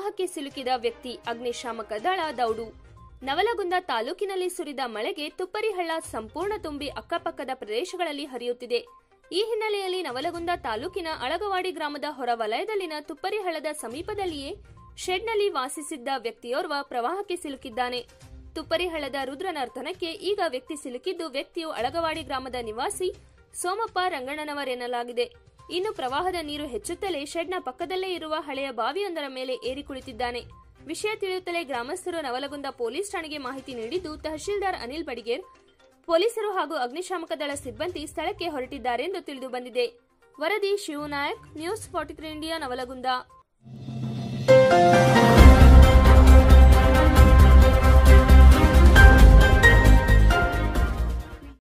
ಪ್ರವಾಹಕ್ಕೆ ಸಿಲುಕಿದ ವ್ಯಕ್ತಿ ಅಗ್ನಿಶಾಮಕ ದಳ ದೌಡು ನವಲಗುಂದ ತಾಲೂಕಿನಲ್ಲಿ ಸುರಿದ ಮಳೆಗೆ ತುಪ್ಪರಿಹಳ್ಳ ಸಂಪೂರ್ಣ ತುಂಬಿ ಅಕ್ಕಪಕ್ಕದ ಪ್ರದೇಶಗಳಲ್ಲಿ ಹರಿಯುತ್ತಿದೆ ಈ ಹಿನ್ನೆಲೆಯಲ್ಲಿ ನವಲಗುಂದ ತಾಲೂಕಿನ ಅಳಗವಾಡಿ ಗ್ರಾಮದ ಹೊರವಲಯದಲ್ಲಿನ ತುಪ್ಪರಿಹಳ್ಳದ ಸಮೀಪದಲ್ಲಿಯೇ ಶೆಡ್ನಲ್ಲಿ ವಾಸಿಸಿದ್ದ ವ್ಯಕ್ತಿಯೋರ್ವ ಪ್ರವಾಹಕ್ಕೆ ಸಿಲುಕಿದ್ದಾನೆ ತುಪ್ಪರಿಹಳ್ಳದ ರುದ್ರನರ್ತನಕ್ಕೆ ಈಗ ವ್ಯಕ್ತಿ ಸಿಲುಕಿದ್ದು ವ್ಯಕ್ತಿಯು ಅಳಗವಾಡಿ ಗ್ರಾಮದ ನಿವಾಸಿ ಸೋಮಪ್ಪ ರಂಗಣ್ಣನವರೆನ್ನಲಾಗಿದೆ ಇನ್ನು ಪ್ರವಾಹದ ನೀರು ಹೆಚ್ಚುತ್ತಲೇ ಶೆಡ್ನ ಪಕ್ಕದಲ್ಲೇ ಇರುವ ಹಳೆಯ ಬಾವಿಯೊಂದರ ಮೇಲೆ ಏರಿ ಕುಳಿತಿದ್ದಾನೆ ವಿಷಯ ತಿಳಿಯುತ್ತಲೇ ಗ್ರಾಮಸ್ಥರು ನವಲಗುಂದ ಪೊಲೀಸ್ ಠಾಣೆಗೆ ಮಾಹಿತಿ ನೀಡಿದ್ದು ತಹಶೀಲ್ದಾರ್ ಅನಿಲ್ ಬಡಿಗೇರ್ ಪೊಲೀಸರು ಹಾಗೂ ಅಗ್ನಿಶಾಮಕ ದಳ ಸಿಬ್ಬಂದಿ ಸ್ಥಳಕ್ಕೆ ಹೊರಟಿದ್ದಾರೆಂದು ತಿಳಿದು ಬಂದಿದೆ ವರದಿ Shivanayak news forty three India Navalgund